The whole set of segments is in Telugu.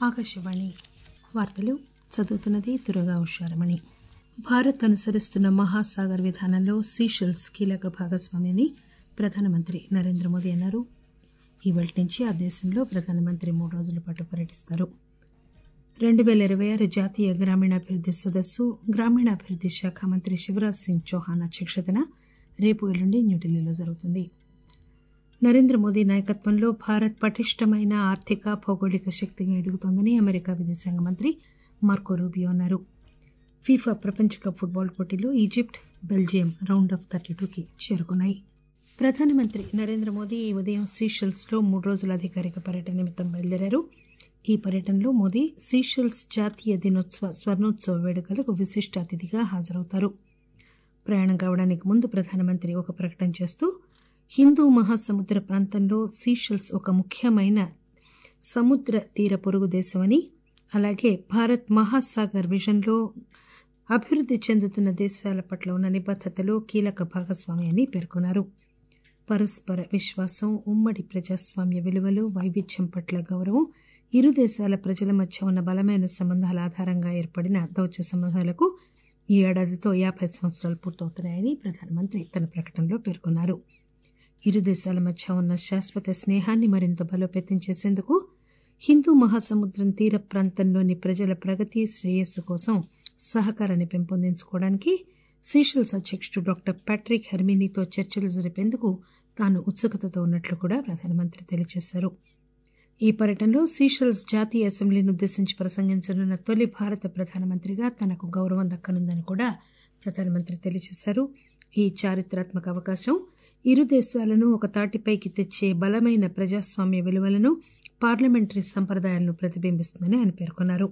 ఆకాశవాణి వార్తలు చదువుతున్నది దుర్గా ఉషారమణి భారత్ అనుసరిస్తున్న మహాసాగర్ విధానంలో సీషెల్స్ కీలక భాగస్వామి ప్రధానమంత్రి నరేంద్ర మోదీ అన్నారు ఇవాళ నుంచి ఆ దేశంలో ప్రధానమంత్రి మూడు రోజుల పాటు పర్యటిస్తారు రెండు పేల ఇరవై ఆరు జాతీయ గ్రామీణాభివృద్ది సదస్సు గ్రామీణాభివృద్ది శాఖ మంత్రి శివరాజ్ సింగ్ చౌహాన్ అధ్యక్షతన రేపు ఎల్లుండి న్యూఢిల్లీలో జరుగుతుంది నరేంద్ర మోదీ నాయకత్వంలో భారత్ పటిష్టమైన ఆర్థిక భౌగోళిక శక్తిగా ఎదుగుతోందని అమెరికా విదేశాంగ మంత్రి మార్కో రూబియో అన్నారు ఫీఫా ప్రపంచ కప్ ఫుట్బాల్ పోటీలో Egypt Belgium round of thirty టూకి చేరుకున్నాయి ప్రధానమంత్రి నరేంద్ర మోదీ ఈ ఉదయం సీషెల్స్ లో మూడు రోజుల అధికారిక పర్యటన నిమిత్తం బయలుదేరారు ఈ పర్యటనలో మోదీ సీషెల్స్ జాతీయ దినోత్సవ స్వర్ణోత్సవ వేడుకలకు విశిష్ట అతిథిగా హాజరవుతారు ప్రయాణం కావడానికి ముందు ప్రధానమంత్రి ఒక ప్రకటన చేస్తూ హిందూ మహాసముద్ర ప్రాంతంలో సీషెల్స్ ఒక ముఖ్యమైన సముద్ర తీర పొరుగు దేశమని అలాగే భారత్ మహాసాగర్ విజన్లో అభివృద్ది చెందుతున్న దేశాల పట్ల ఉన్న నిబద్దతలో కీలక భాగస్వామి అని పేర్కొన్నారు పరస్పర విశ్వాసం ఉమ్మడి ప్రజాస్వామ్య విలువలు వైవిధ్యం పట్ల గౌరవం ఇరు దేశాల ప్రజల మధ్య ఉన్న బలమైన సంబంధాల ఆధారంగా ఏర్పడిన దౌత్య సంబంధాలకు ఈ ఏడాదితో యాభై సంవత్సరాలు పూర్తవుతున్నాయని ప్రధానమంత్రి తన ప్రకటనలో పేర్కొన్నారు ఇరు దేశాల మధ్య ఉన్న శాశ్వత స్నేహాన్ని మరింత బలోపేతం చేసేందుకు హిందూ మహాసముద్రం తీర ప్రాంతంలోని ప్రజల ప్రగతి శ్రేయస్సు కోసం సహకారాన్ని పెంపొందించుకోవడానికి సీషెల్స్ అధ్యక్షుడు డాక్టర్ ప్యాట్రిక్ హెర్మినీతో చర్చలు జరిపేందుకు తాను ఉత్సుకతతో ఉన్నట్లు కూడా ప్రధానమంత్రి తెలియజేశారు ఈ పర్యటనలో సీషెల్స్ జాతీయ అసెంబ్లీని ఉద్దేశించి ప్రసంగించనున్న తొలి భారత ప్రధానమంత్రిగా తనకు గౌరవం దక్కనుందని కూడా ప్రధానమంత్రి తెలియజేశారు ఈ చారిత్రాత్మక అవకాశం ఇరు దేశాలను ఒక తాటిపైకి తెచ్చే బలమైన ప్రజాస్వామ్య విలువలను పార్లమెంటరీ సంప్రదాయాలను ప్రతిబింబిస్తుందని ఆయన పేర్కొన్నారు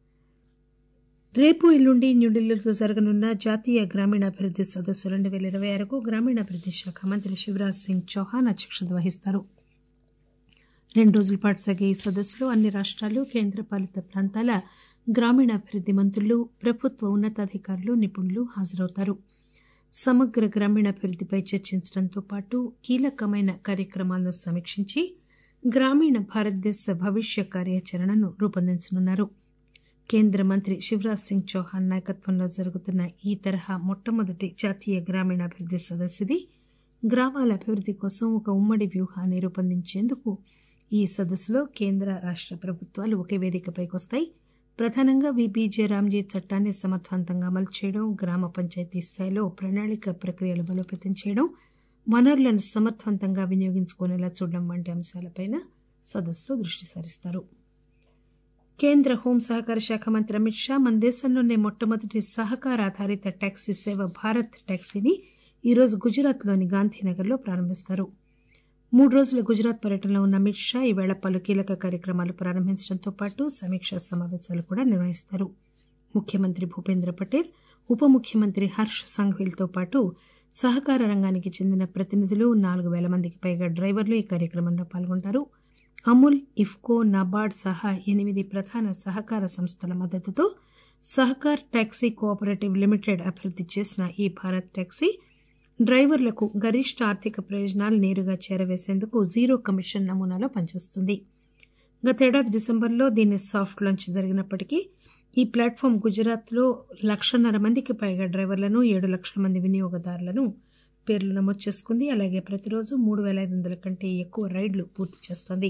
రేపు ఎల్లుండి న్యూఢిల్లీలో జరగనున్న జాతీయ గ్రామీణాభివృద్ది సదస్సు రెండు పేల ఇరవై ఆరుకు గ్రామీణాభివృద్ది శాఖ మంత్రి శివరాజ్ సింగ్ చౌహాన్ అధ్యక్షత వహిస్తారు రెండు రోజుల పాటు సాగే ఈ సదస్సులో అన్ని రాష్టాలు కేంద్రపాలిత ప్రాంతాల గ్రామీణాభివృద్ది మంత్రులు ప్రభుత్వ ఉన్నతాధికారులు నిపుణులు హాజరవుతారు సమగ్ర గ్రామీణాభివృద్దిపై చర్చించడంతో పాటు కీలకమైన కార్యక్రమాలను సమీక్షించి గ్రామీణ భారతదేశ భవిష్య కార్యాచరణను రూపొందించనున్నారు కేంద్ర మంత్రి శివరాజ్ సింగ్ చౌహాన్ నాయకత్వంలో జరుగుతున్న ఈ తరహా మొట్టమొదటి జాతీయ గ్రామీణాభివృద్ది సదస్సుది గ్రామాల అభివృద్ది కోసం ఒక ఉమ్మడి వ్యూహాన్ని రూపొందించేందుకు ఈ సదస్సులో కేంద్ర రాష్ట ప్రభుత్వాలు ఒకే వేదికపైకి వస్తాయి ప్రధానంగా విబీజే రామ్జీ చట్టాన్ని సమర్థవంతంగా అమలు చేయడం గ్రామ పంచాయతీ స్థాయిలో ప్రణాళిక ప్రక్రియలు బలోపేతం చేయడం వనరులను సమర్థవంతంగా వినియోగించుకునేలా చూడడం వంటి అంశాలపై సదస్సులో దృష్టి సారిస్తారు కేంద్ర హోం సహకార శాఖ మంత్రి అమిత్ షా మన దేశంలోనే మొట్టమొదటి సహకార ఆధారిత టాక్సీ సేవ భారత్ టాక్సీని ఈరోజు గుజరాత్లోని గాంధీనగర్లో ప్రారంభిస్తారు మూడు రోజుల గుజరాత్ పర్యటనలో ఉన్న అమిత్ షా ఈవేళ పలు కీలక కార్యక్రమాలు ప్రారంభించడంతో పాటు సమీక్షా సమావేశాలు కూడా నిర్వహిస్తారు ముఖ్యమంత్రి భూపేంద్ర పటేల్ ఉప ముఖ్యమంత్రి హర్ష్ సంఘ్వీలతో పాటు సహకార రంగానికి చెందిన ప్రతినిధులు నాలుగు పేల మందికి పైగా డ్రైవర్లు ఈ కార్యక్రమంలో పాల్గొంటారు అమూల్ ఇఫ్కో నాబార్డ్ సహా ఎనిమిది ప్రధాన సహకార సంస్థల మద్దతుతో సహకార్ టాక్సీ కోఆపరేటివ్ లిమిటెడ్ అభివృద్ది చేసిన ఈ భారత్ టాక్సీ డ్రైవర్లకు గరిష్ట ఆర్థిక ప్రయోజనాలు నేరుగా చేరవేసేందుకు జీరో కమిషన్ నమూనాలో పనిచేస్తుంది గతేడాది డిసెంబర్లో దీని సాఫ్ట్ లాంచ్ జరిగినప్పటికీ ఈ ప్లాట్ఫామ్ గుజరాత్లో లక్షన్నర మందికి పైగా డ్రైవర్లను ఏడు లక్షల మంది వినియోగదారులను పేర్లు నమోదు చేసుకుంది అలాగే ప్రతిరోజు మూడు పేల ఐదు వందల కంటే ఎక్కువ రైళ్లు పూర్తి చేస్తోంది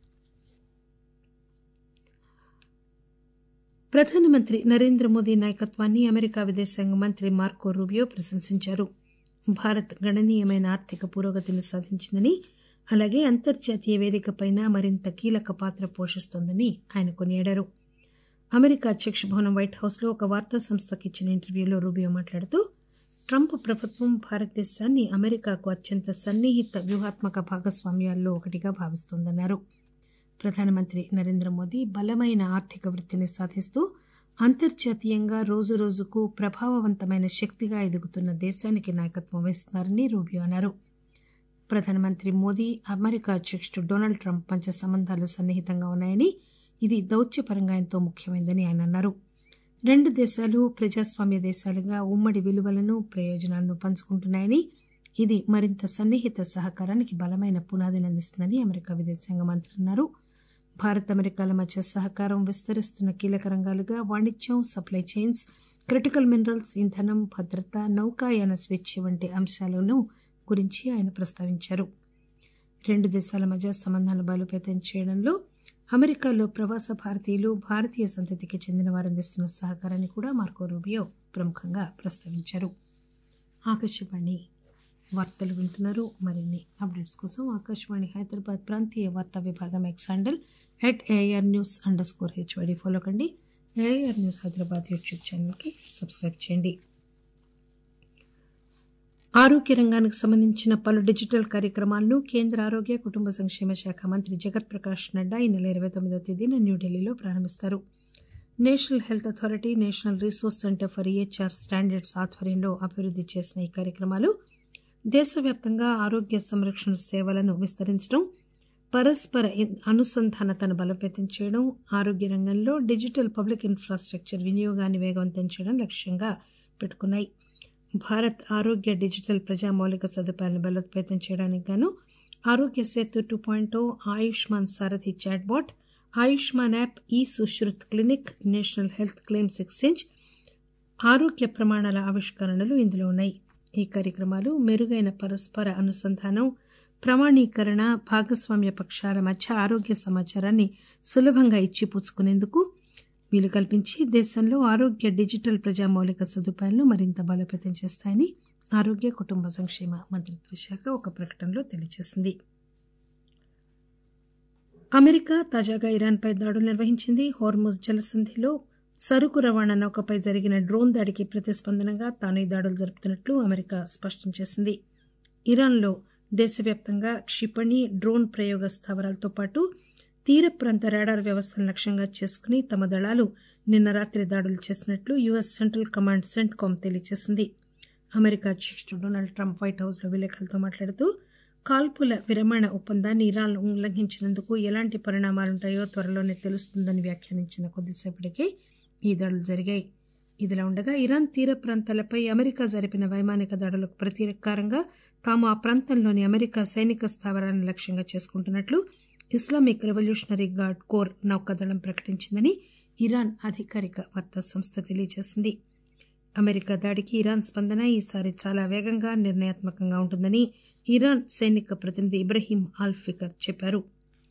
ప్రధానమంత్రి నరేంద్ర మోదీ నాయకత్వాన్ని అమెరికా విదేశాంగ మంత్రి మార్కో రూబియో ప్రశంసించారు భారత్ గణనీయమైన ఆర్థిక పురోగతిని సాధించిందని అలాగే అంతర్జాతీయ వేదికపైన మరింత కీలక పాత్ర పోషిస్తోందని ఆయన కొనియాడారు అమెరికా అధ్యక్ష భవనం వైట్ హౌస్లో ఒక వార్తా సంస్థకి ఇచ్చిన ఇంటర్వ్యూలో రూబియో మాట్లాడుతూ ట్రంప్ ప్రభుత్వం భారతదేశాన్ని అమెరికాకు అత్యంత సన్నిహిత వ్యూహాత్మక భాగస్వామ్యాల్లో ఒకటిగా భావిస్తోందన్నారు ప్రధానమంత్రి నరేంద్ర మోదీ బలమైన ఆర్థిక వృద్ధిని సాధిస్తూ అంతర్జాతీయంగా రోజురోజుకు ప్రభావవంతమైన శక్తిగా ఎదుగుతున్న దేశానికి నాయకత్వం వహిస్తున్నారని రూబియో అన్నారు ప్రధానమంత్రి మోదీ అమెరికా అధ్యక్షుడు డొనాల్డ్ ట్రంప్ మధ్య సంబంధాలు సన్నిహితంగా ఉన్నాయని ఇది దౌత్యపరంగా ఎంతో ముఖ్యమైనదని ఆయన అన్నారు రెండు దేశాలు ప్రజాస్వామ్య దేశాలుగా ఉమ్మడి విలువలను ప్రయోజనాలను పంచుకుంటున్నాయని ఇది మరింత సన్నిహిత సహకారానికి బలమైన పునాదిని అందిస్తుందని అమెరికా విదేశాంగ మంత్రి అన్నారు భారత్ అమెరికాల మధ్య సహకారం విస్తరిస్తున్న కీలక రంగాలుగా వాణిజ్యం సప్లై చైన్స్ క్రిటికల్ మినరల్స్ ఇంధనం భద్రత నౌకాయాన స్వేచ్ఛ వంటి అంశాలను గురించి ఆయన ప్రస్తావించారు రెండు దేశాల మధ్య సంబంధాలు బలోపేతం చేయడంలో అమెరికాలో ప్రవాస భారతీయులు భారతీయ సంతతికి చెందిన వారు అందిస్తున్న సహకారాన్ని కూడా మార్కో రూబియో ప్రముఖంగా ప్రస్తావించారు ఆకాశవాణి వార్తలు వింటున్నారు మరిన్ని అప్డేట్స్ కోసం ఆకాశవాణి హైదరాబాద్ ప్రాంతీయ వార్తా విభాగం X handle at AR news underscore HYD follow కండి ఏఆర్ న్యూస్ హైదరాబాద్ యూట్యూబ్ ఛానల్కి సబ్స్క్రైబ్ చేయండి ఆరోగ్య రంగానికి సంబంధించిన పలు డిజిటల్ కార్యక్రమాలను కేంద్ర ఆరోగ్య కుటుంబ సంక్షేమ శాఖ మంత్రి జగత్ ప్రకాష్ నడ్డా ఈ నెల ఇరవై తొమ్మిదో తేదీన న్యూఢిల్లీలో ప్రారంభిస్తారు national health authority national resource centre for EHR standards ఆధ్వర్యంలో అభివృద్ది చేసిన ఈ కార్యక్రమాలు దేశవ్యాప్తంగా ఆరోగ్య సంరక్షణ సేవలను విస్తరించడం పరస్పర అనుసంధానతను బలోపేతం చేయడం ఆరోగ్య రంగంలో డిజిటల్ పబ్లిక్ ఇన్ఫ్రాస్ట్రక్చర్ వినియోగాన్ని వేగవంతం చేయడం లక్ష్యంగా పెట్టుకున్నాయి భారత్ ఆరోగ్య డిజిటల్ ప్రజా మౌలిక సదుపాయాలను బలోపేతం చేయడానికి గాను Aarogya Setu two point Ayushman Sarathi chatbot Ayushman app E Sushrut clinic national health claims exchange ఆరోగ్య ప్రమాణాల ఆవిష్కరణలు ఇందులో ఉన్నాయి ఈ కార్యక్రమాలు మెరుగైన పరస్పర అనుసంధానం ప్రమాణీకరణ భాగస్వామ్య పక్షాల మధ్య ఆరోగ్య సమాచారాన్ని సులభంగా ఇచ్చిపుచ్చుకునేందుకు వీలు కల్పించి దేశంలో ఆరోగ్య డిజిటల్ ప్రజా మౌలిక సదుపాయాలను మరింత బలోపేతం చేస్తాయని ఆరోగ్య కుటుంబ సంక్షేమ మంత్రిత్వ శాఖ ఒక ప్రకటనలో తెలియజేసింది అమెరికా తాజాగా ఇరాన్పై దాడులు నిర్వహించింది హోర్ముజ్ జలసంధిలో సరుకు రవాణా నౌకపై జరిగిన డ్రోన్ దాడికి ప్రతిస్పందనగా తాను ఈ దాడులు జరుపుతున్నట్లు అమెరికా స్పష్టం చేసింది ఇరాన్లో దేశవ్యాప్తంగా క్షిపణి డ్రోన్ ప్రయోగ స్థావరాలతో పాటు తీర ప్రాంత రాడార్ వ్యవస్థను లక్ష్యంగా చేసుకుని తమ దళాలు నిన్న రాత్రి దాడులు చేసినట్లు యుఎస్ సెంట్రల్ కమాండ్ సెంట్కామ్ తెలియజేసింది అమెరికా అధ్యక్షుడు డొనాల్డ్ ట్రంప్ వైట్ హౌస్లో విలేకరులతో మాట్లాడుతూ కాల్పుల విరమణ ఒప్పందాన్ని ఇరాన్ ఉల్లంఘించినందుకు ఎలాంటి పరిణామాలుంటాయో త్వరలోనే తెలుస్తుందని వ్యాఖ్యానించిన కొద్దిసేపటికే ఈ దాడులు జరిగాయి ఇదిలా ఉండగా ఇరాన్ తీర ప్రాంతాలపై అమెరికా జరిపిన వైమానిక దాడులకు ప్రతీకారంగా తాము ఆ ప్రాంతంలోని అమెరికా సైనిక స్థావరాలను లక్ష్యంగా చేసుకుంటున్నట్లు ఇస్లామిక్ రెవల్యూషనరీ గార్డ్ కోర్ నౌకాదళం ప్రకటించిందని ఇరాన్ అధికారిక వార్తా సంస్థ తెలియజేసింది అమెరికా దాడికి ఇరాన్ స్పందన ఈసారి చాలా వేగంగా నిర్ణయాత్మకంగా ఉంటుందని ఇరాన్ సైనిక ప్రతినిధి ఇబ్రహీం ఆల్ఫికర్ చెప్పారు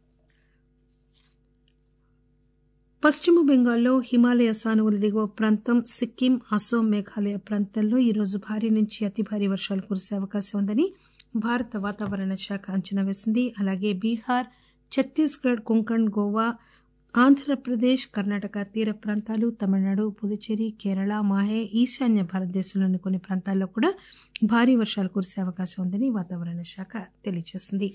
పశ్చిమ బెంగాల్లో హిమాలయ సానువుల దిగువ ప్రాంతం సిక్కిం అసోం మేఘాలయ ప్రాంతాల్లో ఈరోజు భారీ నుంచి అతి భారీ వర్షాలు కురిసే అవకాశం ఉందని భారత వాతావరణ శాఖ అంచనా వేసింది అలాగే బీహార్ ఛత్తీస్గఢ్ కొంకణ్ గోవా ఆంధ్రప్రదేశ్ కర్ణాటక తీర ప్రాంతాలు తమిళనాడు పుదుచ్చేరి కేరళ మాహే ఈశాన్య భారతదేశంలోని కొన్ని ప్రాంతాల్లో కూడా భారీ వర్షాలు కురిసే అవకాశం ఉందని వాతావరణ శాఖ తెలియజేసింది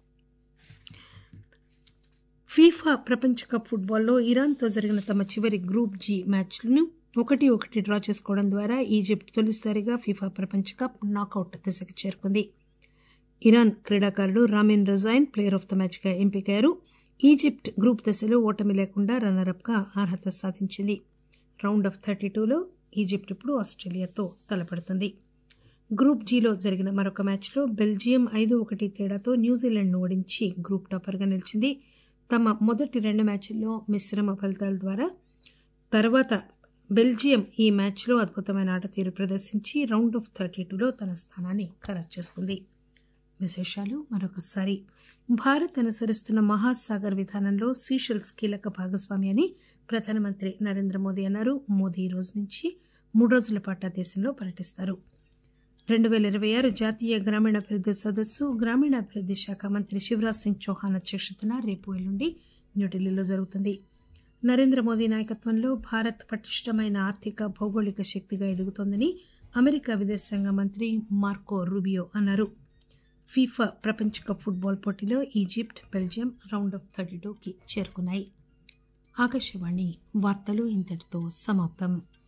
ఫీఫా ప్రపంచ కప్ ఫుట్బాల్లో ఇరాన్తో జరిగిన తమ చివరి గ్రూప్ జీ మ్యాచ్లను ఒకటి ఒకటి డ్రా చేసుకోవడం ద్వారా ఈజిప్ట్ తొలిసారిగా ఫీఫా ప్రపంచ కప్ నాకౌట్ దశకు చేరుకుంది ఇరాన్ క్రీడాకారుడు Ramin Rezaeian player of the match గా ఎంపికయ్యారు ఈజిప్ట్ గ్రూప్ దశలో ఓటమి లేకుండా రన్నరప్ గా అర్హత సాధించింది రౌండ్ ఆఫ్ థర్టీ టూలో ఈజిప్ట్ ఇప్పుడు ఆస్ట్రేలియాతో తలపడుతుంది గ్రూప్ జీలో జరిగిన మరొక మ్యాచ్లో బెల్జియం ఐదు ఒకటి తేడాతో న్యూజిలాండ్ను ఓడించి గ్రూప్ టాపర్గా నిలిచింది తమ మొదటి రెండు మ్యాచ్ల్లో మిశ్రమ ఫలితాల ద్వారా తర్వాత బెల్జియం ఈ మ్యాచ్లో అద్భుతమైన ఆట తీరు ప్రదర్శించి రౌండ్ ఆఫ్ థర్టీ టూలో తన స్థానాన్ని ఖరారు చేసుకుంది విశేషాలు మరొకసారి భారత్ అనుసరిస్తున్న మహాసాగర్ విధానంలో సీషెల్స్ కీలక భాగస్వామి అని ప్రధానమంత్రి నరేంద్ర మోదీ అన్నారు మోదీ ఈ రోజు నుంచి మూడు రోజుల పాటు ఆ దేశంలో పర్యటిస్తారు రెండు పేల ఇరవై ఆరు జాతీయ గ్రామీణాభివృద్ది సదస్సు గ్రామీణాభివృద్ది శాఖ మంత్రి శివరాజ్ సింగ్ చౌహాన్ అధ్యక్షతన రేపు ఎల్లుండి న్యూఢిల్లీలో జరుగుతుంది నరేంద్ర మోదీ నాయకత్వంలో భారత్ పటిష్టమైన ఆర్థిక భౌగోళిక శక్తిగా ఎదుగుతోందని అమెరికా విదేశాంగ మంత్రి మార్కో రూబియో అన్నారు ఫీఫా ప్రపంచ కప్ ఫుట్బాల్ పోటీలో Egypt Belgium round of thirty టూకి చేరుకున్నాయి ఆకాశవాణి వార్తలు ఇంతటితో సమాప్తం